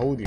يهودي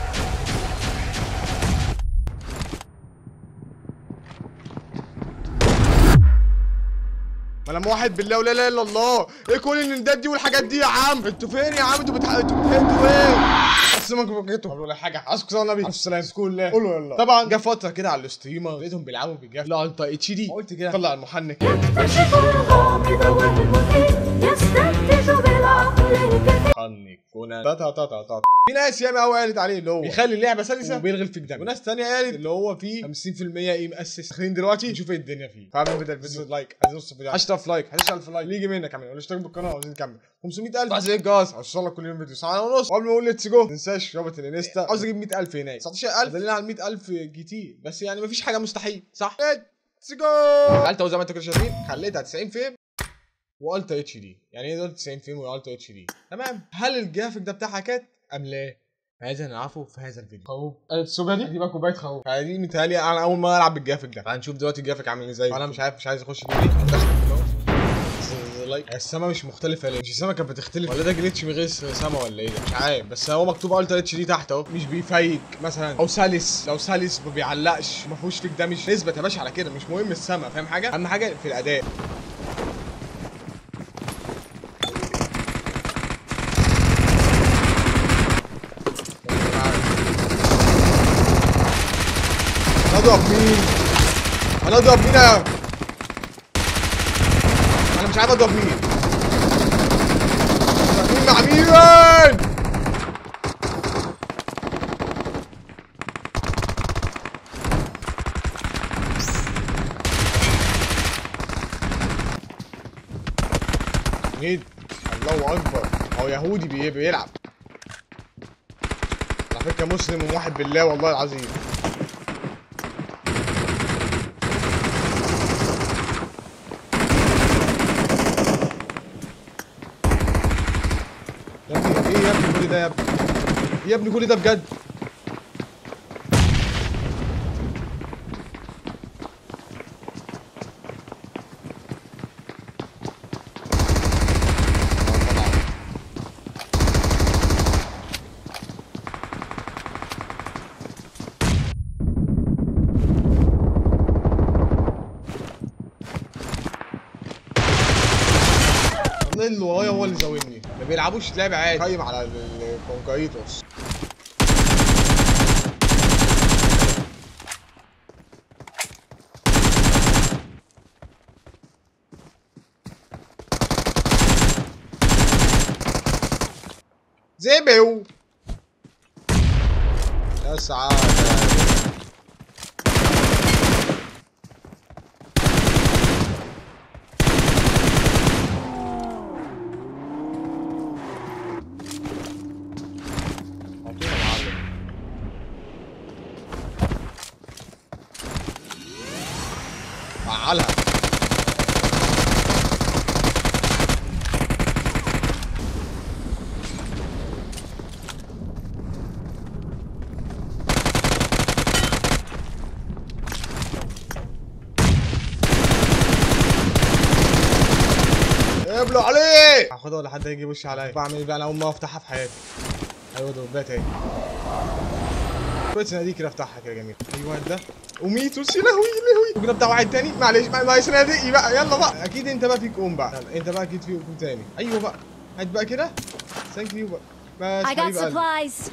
ما لما واحد بالله ولا اله الا الله ايه كل الندات دي والحاجات دي يا عم انتوا فين يا عم انتوا بتح... انتوا بتهدوا ايه اسمك بقيتوا ولا حاجه عايزكم صلاه النبي عليه السلام سكول الله قولوا يلا طبعا جه فتره كده على الاستريمر لقيتهم بيلعبوا بالجاف لا انت اتش دي قلت كده طلع المحنك يكتشف الغامض والمثير يستنتج بالعقل الكثير محنك كونان تا تا تا تا تا في ناس ياما قوي قالت عليه اللي هو بيخلي اللعبه سلسه وبيلغي في الدم وناس تانية قالت اللي هو فيه 50% ايه مؤسس داخلين دلوقتي نشوف ايه الدنيا فيه فاعمل بدل الفيديو لايك عايز نص فيديو 10000 لايك 11000 لايك يجي منك كمان ولا اشترك بالقناه وعايزين نكمل 500000 عايز ايه جاز اوصل لك كل يوم فيديو ساعه ونص وقبل ما اقول ليتس جو ما تنساش رابط الانستا عاوز اجيب 100000 هناك 19000 دلنا على 100000 كتير بس يعني مفيش حاجه مستحيل صح ليتس جو عملت زي ما انتوا كده شايفين خليتها 90 فريم والتا اتش دي يعني ايه دول 90 فريم والتا اتش دي تمام هل الجرافيك ده بتاعها كات ام لا هذا نعرفه في هذا الفيديو خوف السوجا دي دي بقى كوبايه خوف فدي متهيألي انا اول مره العب بالجرافيك ده فهنشوف دلوقتي الجرافيك عامل ازاي انا مش عارف مش عايز اخش جوه لايك السما مش مختلفه ليه مش السما كانت بتختلف ولا ده جليتش من غير سما ولا ايه ده مش عارف بس هو مكتوب التا اتش دي تحت اهو مش بيفيك مثلا او سلس لو سلس ما بيعلقش ما فيهوش فيك ده مش نسبه يا باشا على كده مش مهم السما فاهم حاجه اهم حاجه في الاداء هنضرب مين؟ هنضرب مين يا انا مش عارف اضرب مين مين مع مين؟ مين؟ الله اكبر هو يهودي بي- بيلعب على فكره مسلم وموحد بالله والله العظيم يا ابني ايه يا ابني كل ده يا ابني إيه يا ابني كل ده بجد والله اللي ورايا هو اللي زاولني ما بيلعبوش لعب عادي قايم على الكونكايتوس زبو يا سعادة عطينا معلم فعلها قبلوا عليه هاخدها ولا حد هيجي يبص عليا بعمل ايه بقى انا اول مره افتحها في حياتي ايوه دبابات اهي كويس ان دي كده افتحها كده جميل ايوه ده وميتوس يا لهوي يا لهوي ممكن افتح واحد تاني معلش ما ما صناديقي بقى يلا بقى اكيد انت بقى فيك ام بقى يلا انت بقى اكيد فيك ام تاني ايوه بقى هات بقى كده ثانك يو بقى بس I got حبيب قلبي. supplies.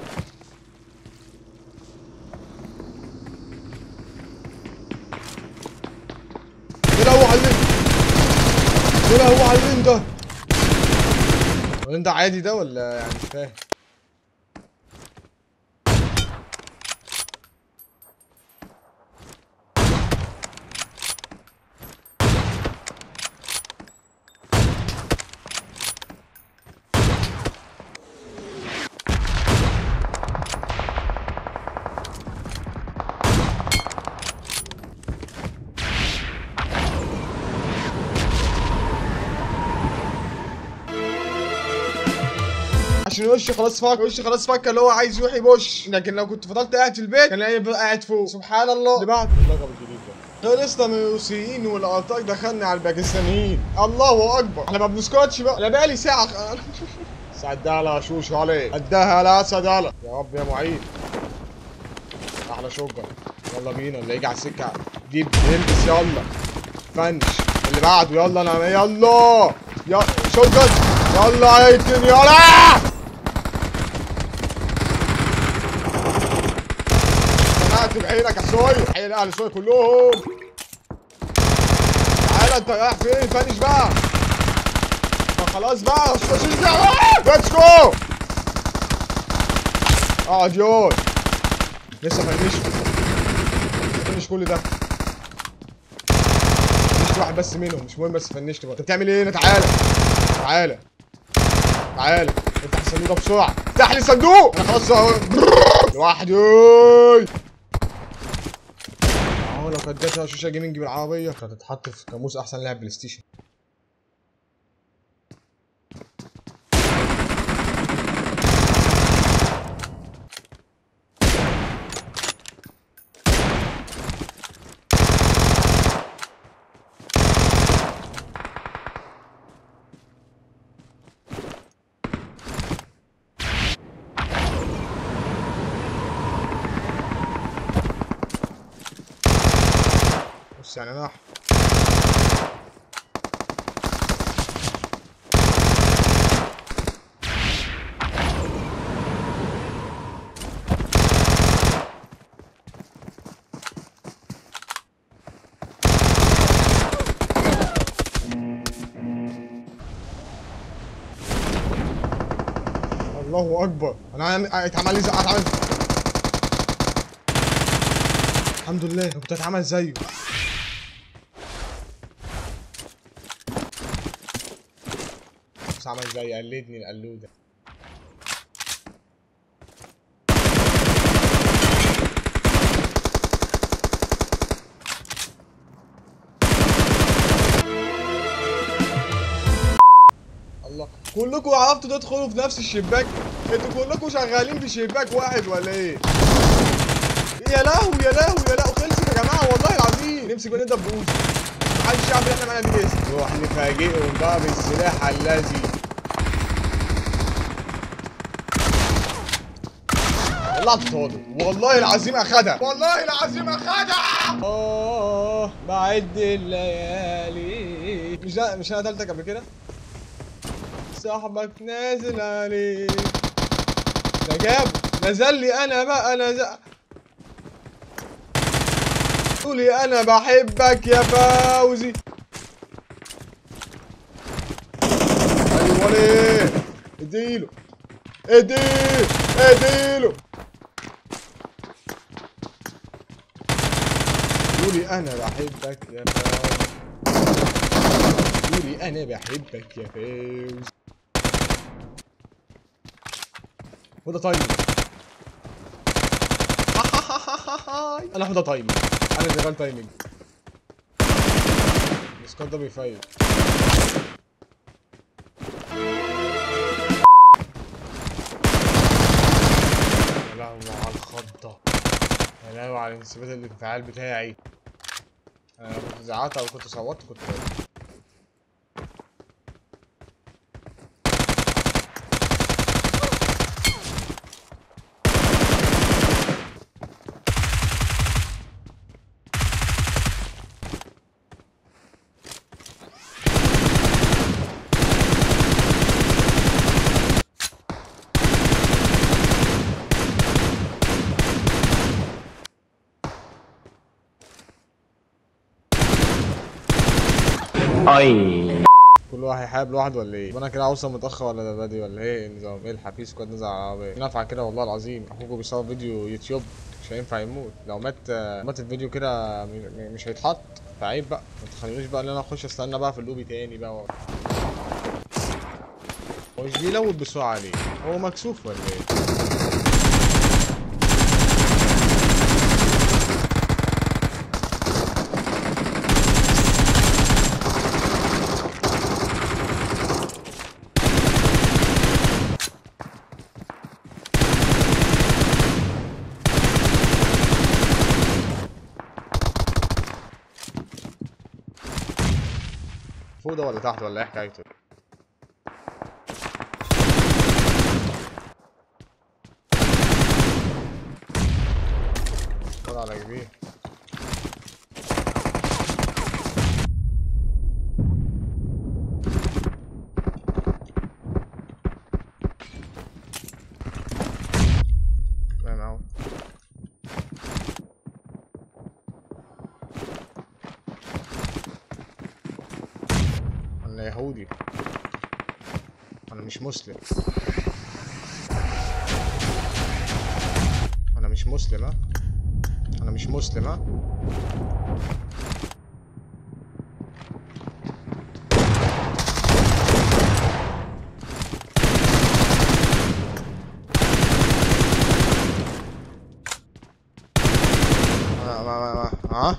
ده هو علم ده هو علم ده ولا انت عادي ده ولا يعني مش فاهم عشان وش خلاص فك وش خلاص فك اللي هو عايز يروح يبوش لكن لو كنت فضلت قاعد في البيت كان هيبقى قاعد فوق سبحان الله اللي بعد اللقب الجديد ده خلصنا من الروسيين والارتاك دخلنا على الباكستانيين الله اكبر احنا ما بنسكتش بقى انا بقالي ساعه سعدها على شوش علي قدها على اسد على يا رب يا معين احلى شوجر يلا بينا اللي يجي على السكه جيب البس يلا فنش اللي بعده يلا انا يلا يا شوجر يلا ايتن يلا سمعت بعينك يا سوي حي اهل سوي كلهم تعالى انت رايح فين فنش بقى طب خلاص بقى مش ليتس جو اقعد يوز لسه فنشه فنش كل ده فنشت واحد بس منهم مش مهم بس فنشت بقى انت بتعمل ايه هنا تعالى تعالى تعالى افتح الصندوق ده بسرعه افتح لي الصندوق انا خلاص اهو لوحدي اهو لو كانت جاتها شاشه جيمنج بالعربيه كانت هتتحط في كاموس احسن لاعب بلاي ستيشن بص يعني انا الله اكبر انا عم- اتعمل لي زي اتعمل الحمد لله انا كنت اتعمل زيه بس عمل زي قلدني القلوده الله كلكم عرفتوا تدخلوا في نفس الشباك انتوا كلكم شغالين في شباك واحد ولا ايه يا لهوي يا لهوي يا لهوي خلصت يا جماعه والله العظيم نمسك ونضرب بوز محدش يعرف ان احنا معانا دي اسم نروح نفاجئهم بقى بالسلاح الذي والله اعتقاده والله العظيم اخدها والله العظيم اخدها اه بعد الليالي مش ده مش انا قتلتك قبل كده صاحبك نازل عليك ده جاب نزل لي انا بقى نزل قولي انا بحبك يا فوزي ايوه ليه اديله اديله اديله قولي انا بحبك يا فوزي قولي انا بحبك يا فوزي وده طيب انا هاخدها تايمنج انا شغال تايمنج السكواد ده بيفايت يا لهوي على الخضة يا لهوي على انثبات الانفعال بتاعي انا لو كنت زعقت او كنت صوتت كنت بايت. اي كل واحد هيحارب لوحده ولا ايه؟ وانا كده اوصل متاخر ولا ده بدري ولا ايه النظام؟ ايه الحبيس سكواد نزل على العربيه؟ نافع كده والله العظيم اخوكم بيصور فيديو يوتيوب مش هينفع يموت لو مات مات الفيديو كده م- م- مش هيتحط فعيب بقى ما تخلينيش بقى ان انا اخش استنى بقى في اللوبي تاني بقى و... هو مش بيلود بسرعه ليه؟ هو مكسوف ولا ايه؟ فوق ده ولا تحت ولا ايه حكايته؟ على كبير تمام اهو انا يهودي انا مش مسلم انا مش مسلم ها انا مش مسلم ها ما ما ما ما ها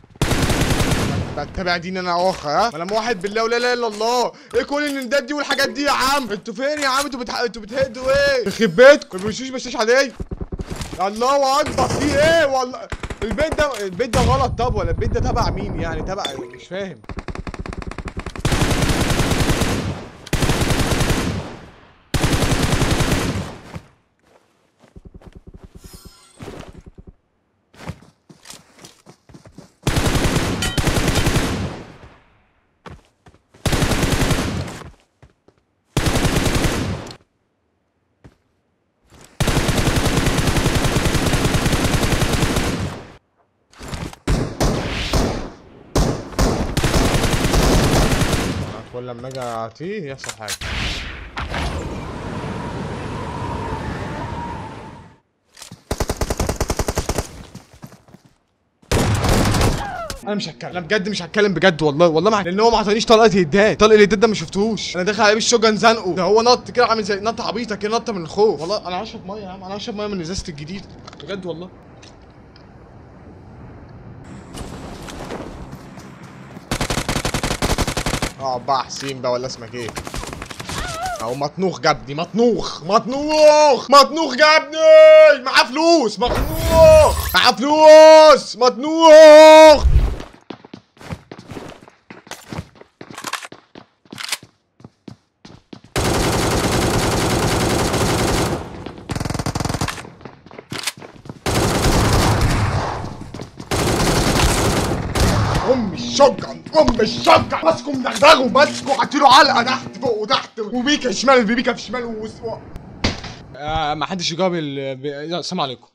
بتابع دين انا اخ ها ما انا موحد بالله ولا اله الا الله ايه كل الندات دي والحاجات دي يا عم انتوا فين يا عم انتوا بتح... انتوا بتهدوا ايه يخرب بيتكم ما بتمشوش بشاش عاديه الله اكبر في ايه والله البيت ده البيت ده غلط طب ولا البيت ده تبع مين يعني تبع مش فاهم كل لما اجي اعطيه يحصل حاجه انا مش هتكلم انا بجد مش هتكلم بجد والله والله ما لان هو ما عطانيش طلقه هدات طلق الهدات ده ما شفتوش انا داخل عليه بالشوجن زنقه ده هو نط كده عامل زي نط عبيطه كده نط من الخوف والله انا هشرب ميه يا عم انا هشرب ميه من ازازه الجديد بجد والله اه بقى حسين بقى ولا اسمك ايه اهو مطنوخ جابني مطنوخ مطنوخ مطنوخ جابني معاه فلوس مطنوخ معاه فلوس مطنوخ ام الشجن ام الشجن ماسكه مدغدغه ماسكه حاطيله علقه تحت فوق وتحت وبيكا شمال بيبيكا في شمال وس... آه ما حدش يجاوب ال... السلام عليكم